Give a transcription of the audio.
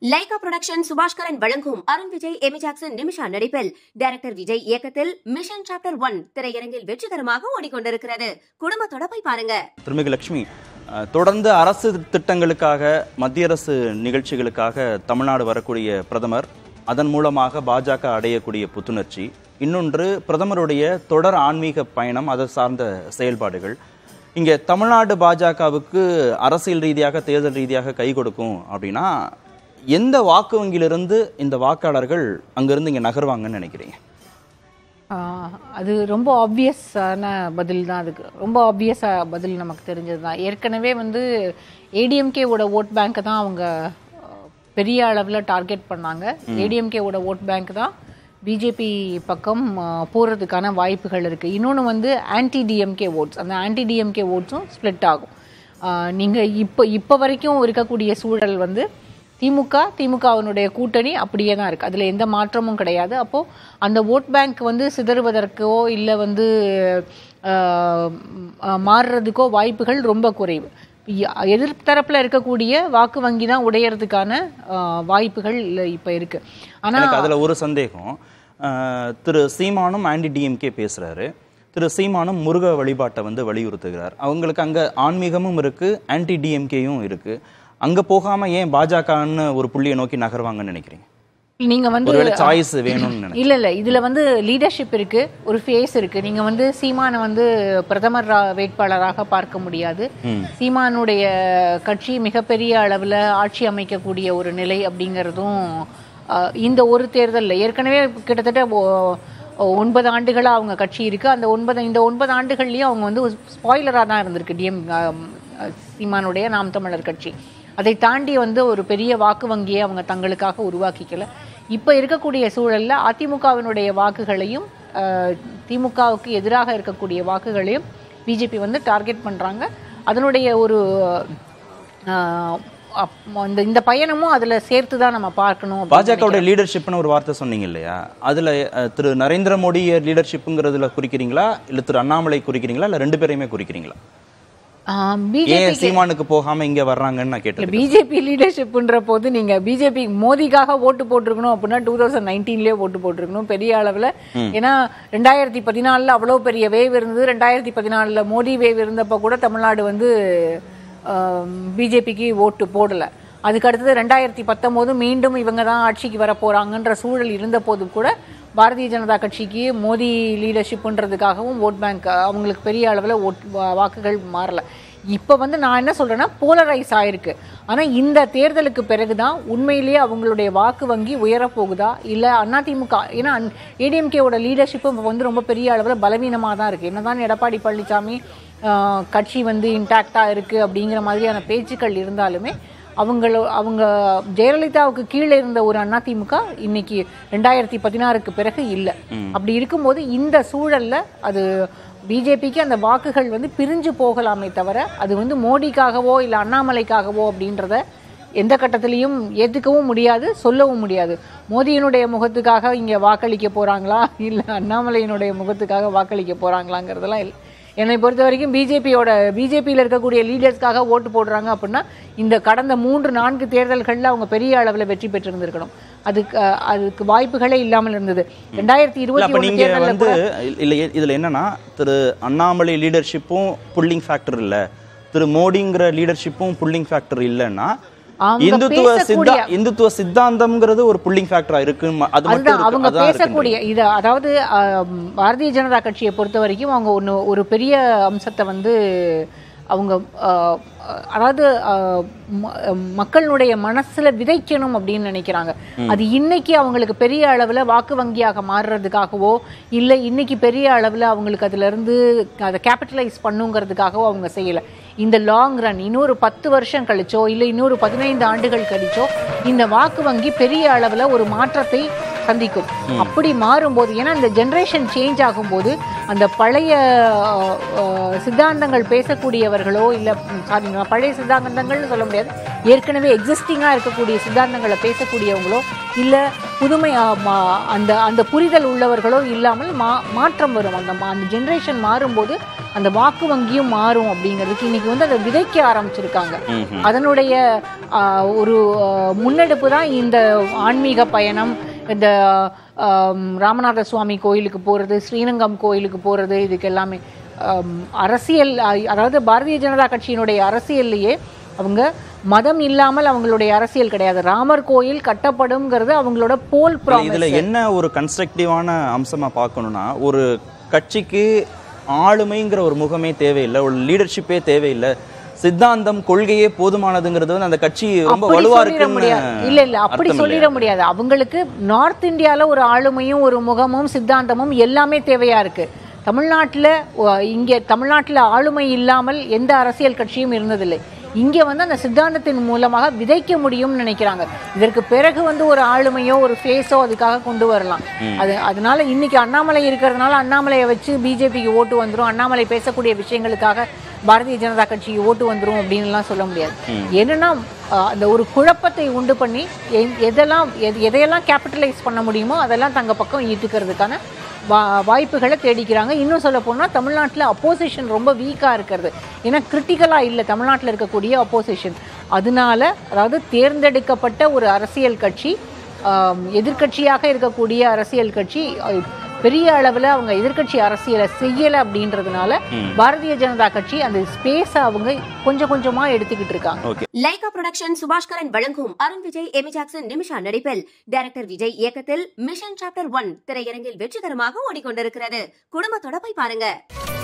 Lyca production Subaskaran வழங்கும் Arun Vijay Amy Jackson Nimisha நடிப்பில் director Vijay இயக்கத்தில் மிஷன் சாப்டர் ஒன் திரையரங்கில் வெற்றிகரமாக ஓடிக்கொண்டிருக்கிறது குடும்பத்தோட போய் பாருங்க திருமிகு லட்சுமி அஹ், தொடர்ந்து அரசு திட்டங்களுக்காக மத்திய அரசு நிகழ்ச்சிகளுக்காக தமிழ்நாடு வரக்கூடிய பிரதமர் அதன் மூலமாக பாஜக அடையக்கூடிய புத்துணர்ச்சி இன்னொன்று பிரதமருடைய தொடர் ஆன்மீக பயணம் அதை சார்ந்த செயல்பாடுகள் இங்கே தமிழ்நாடு பாஜகவுக்கு அரசியல் ரீதியாக தேர்தல் ரீதியாக கை கொடுக்கும் அப்படின்னா எந்த வாக்கு வங்கியிலிருந்து இந்த வாக்காளர்கள் அங்கிருந்து இங்கே நகர்வாங்கன்னு நினைக்கிறீங்க ஆஹ் அது ரொம்ப ஆப்வியஸான பதில் தான் அதுக்கு ரொம்ப ஆப்வியஸாக பதில் நமக்கு தெரிஞ்சது தான் ஏற்கனவே வந்து ஏடிஎம்கேவோட ஓட் பேங்க்கை தான் அவங்க ஆஹ், பெரிய அளவில் டார்கெட் பண்ணாங்க ஏடிஎம்கேவோட ஓட் பேங்க் தான் பிஜேபி பக்கம் ஆஹ், போறதுக்கான வாய்ப்புகள் இருக்குது இன்னொன்று வந்து ஆன்டி டிஎம்கே ஓட்ஸ் அந்த ஆன்டி டிஎம்கே ஓட்ஸும் ஸ்ப்ளிட் ஆகும் நீங்கள் இப்போ இப்போ வரைக்கும் இருக்கக்கூடிய சூழல் வந்து திமுக திமுகவினுடைய கூட்டணி அப்படியே தான் இருக்குது அதில் எந்த மாற்றமும் கிடையாது அப்போது அந்த ஓட் பேங்க் வந்து சிதறுவதற்கோ இல்லை வந்து ஆஹ், ஆஹ், மாறுறதுக்கோ வாய்ப்புகள் ரொம்ப குறைவு ய- எதிர்த்தரப்புல இருக்கக்கூடிய வாக்கு வங்கி தான் உடையறதுக்கான ஆஹ், வாய்ப்புகள் இப்போ இருக்குது ஆனால் எனக்கு அதுல ஒரு சந்தேகம் அஹ், திரு சீமானும் ஆன்டி டிஎம்கே பேசுறாரு திரு சீமானும் முருக வழிபாட்டை வந்து வலியுறுத்துகிறார் அவங்களுக்கு அங்க ஆன்மீகமும் இருக்கு ஆன்டி டிஎம்கேயும் இருக்கு அங்க போகாம ஏன் பாஜகன்னு ஒரு புள்ளியை நோக்கி நகர்வாங்கன்னு நினைக்கிறீங்க நீங்க வந்து ஒருவேளை சாய்ஸ் வேணும்னு நினைக்கிறேன் இல்ல இல்ல இதுல வந்து லீடர்ஷிப் இருக்கு ஒரு ஃபேஸ் இருக்கு நீங்க வந்து சீமானை வந்து பிரதமர் ரா- வேட்பாளராக பார்க்க முடியாது சீமானுடைய கட்சி மிகப்பெரிய அளவுல ஆட்சி அமைக்கக்கூடிய ஒரு நிலை அப்படிங்கிறதும் அஹ், இந்த ஒரு தேர்தல்ல ஏற்கனவே கிட்டத்தட்ட ஒ- ஒன்பது ஆண்டுகளா அவங்க கட்சி இருக்கு அந்த ஒன்பது இந்த ஒன்பது ஆண்டுகள்லயும் அவங்க வந்து ஸ்பாய்லரா தான் இருந்திருக்கு டிஎம் சீமானுடைய நாம் தமிழர் கட்சி அதை தாண்டி வந்து ஒரு பெரிய வாக்கு வங்கியை அவங்க தங்களுக்காக உருவாக்கிக்கல இப்போ இருக்கக்கூடிய சூழல்ல அதிமுகவினுடைய வாக்குகளையும் அஹ், திமுகவுக்கு எதிராக இருக்கக்கூடிய வாக்குகளையும் பிஜேபி வந்து டார்கெட் பண்றாங்க அதனுடைய ஒரு அஹ், அப்- இந்த இந்த பயணமும் அதுல சேர்த்து தான் நம்ம பார்க்கணும் அப்படின்னு பாஜகவுடைய லீடர்ஷிப்னு ஒரு வார்த்தை சொன்னீங்க இல்லையா அதுல அஹ், திரு நரேந்திர மோடி லீடர்ஷிப்புங்கிறதுல குறிக்கிறீங்களா இல்ல திரு அண்ணாமலை குறிக்கிறீங்களா இல்ல ரெண்டு பேரையுமே குறிக்கிறீங்களா ஆஹ், ஏன் பிஜேபி சீமானுக்கு போகாம இங்க வர்றாங்கன்னு நான் கேட்டேன் பிஜேபி லீடர்ஷிப்ன்ற போது நீங்க பிஜேபி மோடிக்காக ஓட்டு போட்டிருக்கணும் அப்படின்னா டூ தௌசண்ட் நைன்டீன்லேயே ஓட்டு போட்டிருக்கணும் பெரிய அளவுல ஏன்னா ரெண்டாயிரத்தி பதினாலில் அவ்வளோ பெரிய வேவ் இருந்தது ரெண்டாயிரத்தி பதினாலில் மோடி வேவ் இருந்தப்ப கூட தமிழ்நாடு வந்து பிஜேபிக்கு ஓட்டு போடல அதுக்கு அடுத்தது ரெண்டாயிரத்தி பத்தொம்போது மீண்டும் இவங்க தான் ஆட்சிக்கு வர போறாங்கன்ற சூழல் இருந்த போது கூட பாரதிய ஜனதா கட்சிக்கு மோடி லீடர்ஷிப்ன்றதுக்காகவும் ஓட் பேங்க் அவங்களுக்கு பெரிய அளவில் ஓட் வா- வாக்குகள் மாறல இப்போ வந்து நான் என்ன சொல்றேன்னா போலரைஸ் ஆயிருக்கு ஆனா இந்த தேர்தலுக்கு பிறகுதான் உண்மையிலேயே அவங்களுடைய வாக்கு வங்கி உயரப் போகுதா இல்ல அதிமுக ஏன்னா ஏடிஎம்கேவோட லீடர்ஷிப்பு வந்து ரொம்ப பெரிய அளவில் பலவீனமாக தான் இருக்கு என்னதான் எடப்பாடி பழனிசாமி ஆஹ், கட்சி வந்து இன்டாக்டா இருக்கு அப்படிங்கிற மாதிரியான பேச்சுக்கள் இருந்தாலுமே அவங்கள அவங்க ஜெயலலிதாவுக்கு கீழே இருந்த ஒரு அதிமுக இன்னைக்கு ரெண்டாயிரத்தி பதினாறுக்கு பிறகு இல்லை அப்படி இருக்கும்போது இந்த சூழல்ல அது பிஜேபிக்கு அந்த வாக்குகள் வந்து பிரிஞ்சு போகலாமே தவிர அது வந்து மோடிக்காகவோ இல்லை அண்ணாமலைக்காகவோ அப்படின்றத எந்த கட்டத்திலையும் ஏற்றுக்கவும் முடியாது சொல்லவும் முடியாது மோடியினுடைய முகத்துக்காக இங்கே வாக்களிக்க போறாங்களா இல்லை அண்ணாமலையினுடைய முகத்துக்காக வாக்களிக்க போறாங்களாங்கிறதெல்லாம் இல்லை என்னை பொறுத்த வரைக்கும் பிஜேபியோட பிஜேபியில் இருக்கக்கூடிய லீடர்ஸ்க்காக ஓட்டு போடுறாங்க அப்படின்னா இந்த கடந்த மூன்று நான்கு தேர்தல்களில் அவங்க பெரிய அளவில் வெற்றி பெற்றிருந்திருக்கணும் அதுக்கு அஹ், அதுக்கு வாய்ப்புகளே இல்லாமல் இருந்தது ரெண்டாயிரத்தி இல்ல இருபத்தி அப்ப ஒன்று நீங்க தேர்தலில் வந்து இல்ல இதுல என்னன்னா திரு அண்ணாமலை லீடர்ஷிப்பும் புல்லிங் ஃபேக்டர் இல்ல திரு மோடிங்கிற லீடர்ஷிப்பும் புல்லிங் ஃபேக்டர் இல்லைன்னா அவங்க இந்துத்துவ சித்தா பேசக்கூடிய- இந்துத்துவ சித்தாந்தம்ங்கிறது ஒரு புல்லிங் ஃபேக்டரா இருக்கு ம- அது மட்டும் அதுதான் இருக்கு. அவங்க அதான் பேசக்கூடிய இது அதாவது ஆம், பாரதிய ஜனதா கட்சியை பொறுத்த வரைக்கும் அவங்க ஒன்று ஒரு பெரிய அம்சத்தை வந்து அவங்க ஆ, அதாவது ஆ, ம- மக்களுடைய மனசுல விதைக்கணும் அப்படின்னு நினைக்கிறாங்க அது இன்னைக்கு அவங்களுக்கு பெரிய அளவுல வாக்கு வங்கியாக மாறுறதுக்காகவோ இல்லை இன்னைக்கு பெரிய அளவுல அவங்களுக்கு அதுல இருந்து அதை கேபிட்டலைஸ் பண்ணுங்கிறதுக்காகவோ அவங்க செய்யல இந்த லாங் ரன் இன்னொரு பத்து வருஷம் கழிச்சோ இல்லை இன்னொரு பதினைந்து ஆண்டுகள் கழிச்சோ இந்த வாக்கு வங்கி பெரிய அளவுல ஒரு மாற்றத்தை சந்திக்கும் அப்படி மாறும்போது ஏன்னா இந்த ஜென்ரேஷன் சேஞ்ச் ஆகும்போது அந்த பழைய அஹ், அஹ், சித்தாந்தங்கள் பேசக்கூடியவர்களோ இல்லை சாரி பழைய சித்தாந்தங்கள்னு சொல்ல முடியாது ஏற்கனவே எக்ஸிஸ்டிங்காக இருக்கக்கூடிய சித்தாந்தங்களை பேசக்கூடியவங்களோ இல்லை புதுமை அஹ், மா- அந்த அந்த புரிதல் உள்ளவர்களோ இல்லாமல் மா மாற்றம் வரும் அந்த மா- அந்த ஜென்ரேஷன் மாறும்போது அந்த வாக்கு வங்கியும் மாறும் அப்படிங்கிறதுக்கு இன்னைக்கு வந்து அதை விதைக்க ஆரம்பிச்சிருக்காங்க ம்ஹும். அதனுடைய ஆஹ், ஒரு ஆஹ், முன்னெடுப்பு தான் இந்த ஆன்மீக பயணம் இந்த ஆம், ராமநாத சுவாமி கோயிலுக்கு போகிறது ஸ்ரீரங்கம் கோயிலுக்கு போகிறது இதுக்கு எல்லாமே ஆம், அரசியல் ஆஹ், அதாவது பாரதிய ஜனதா கட்சியினுடைய அரசியல்லையே அவங்க மதம் இல்லாமல் அவங்களுடைய அரசியல் கிடையாது ராமர் கோயில் கட்டப்படும்ங்கிறது அவங்களோட போல் இதுல ப்ராமிஸ் என்ன ஒரு கன்ஸ்ட்ரக்டிவான அம்சமா பார்க்கணும்னா ஒரு கட்சிக்கு ஆளுமைங்கிற ஒரு முகமே தேவையில்லை ஒரு லீடர்ஷிப்பே தேவையில்லை சித்தாந்தம் கொள்கையே போதுமானதுங்கிறது வந்து அந்த கட்சி ரொம்ப அப்படி வலுவா சொல்லிட முடியாது இருக்குன்னு இல்ல இல்ல அப்படி அர்த்தம் சொல்லிட இல்லையா? முடியாது அவங்களுக்கு நார்த் இந்தியால ஒரு ஆளுமையும் ஒரு முகமும் சித்தாந்தமும் எல்லாமே தேவையா இருக்கு தமிழ்நாட்டுல அஹ், இங்க தமிழ்நாட்டுல ஆளுமை இல்லாமல் எந்த அரசியல் கட்சியும் இருந்ததில்லை இங்க வந்து அந்த சித்தாந்தத்தின் மூலமாக விதைக்க முடியும்னு நினைக்கிறாங்க இதற்கு பிறகு வந்து ஒரு ஆளுமையோ ஒரு ஃபேஸோ அதுக்காக கொண்டு வரலாம் அது அதனால இன்னைக்கு அண்ணாமலை இருக்கிறதுனால அண்ணாமலையை வச்சு பிஜேபிக்கு ஓட்டு வந்துரும் அண்ணாமலை பேசக்கூடிய விஷயங்களுக்காக பாரதிய ஜனதா கட்சிக்கு ஓட்டு வந்துரும் அப்படின்னுலாம் சொல்ல முடியாது என்னன்னா அஹ், அந்த ஒரு குழப்பத்தை உண்டு பண்ணி எ- எதெல்லாம் எது- எதையெல்லாம் கேபிட்டலைஸ் பண்ண முடியுமோ அதெல்லாம் தங்க பக்கம் ஈர்த்துக்கிறதுக்கான வா வாய்ப்புகளை தேடிக்கிறாங்க இன்னும் சொல்ல போனால் தமிழ்நாட்டில் அப்போசிஷன் ரொம்ப வீக்காக இருக்கிறது ஏன்னா கிரிட்டிக்கலாக இல்லை தமிழ்நாட்டில் இருக்கக்கூடிய அப்போசிஷன் அதனால அதாவது தேர்ந்தெடுக்கப்பட்ட ஒரு அரசியல் கட்சி ஆம், எதிர்க்கட்சியாக இருக்கக்கூடிய அரசியல் கட்சி அஹ், பெரிய அளவில் அவங்க எதிர்க்கட்சி அரசியலை செய்யலை அப்படின்றதுனால பாரதிய ஜனதா கட்சி அந்த ஸ்பேஸை அவங்க கொஞ்சம் கொஞ்சமாக எடுத்துக்கிட்டு இருக்காங்க லைகா புரொடக்ஷன் சுபாஷ்கரன் வழங்கும் அருண் விஜய் எமி ஜாக்சன் நிமிஷா நடிப்பில் டைரக்டர் விஜய் இயக்கத்தில் மிஷன் சாப்டர் ஒன் திரையரங்கில் வெற்றிகரமாக ஓடிக்கொண்டிருக்கிறது குடும்பத்தோட போய் பாருங்க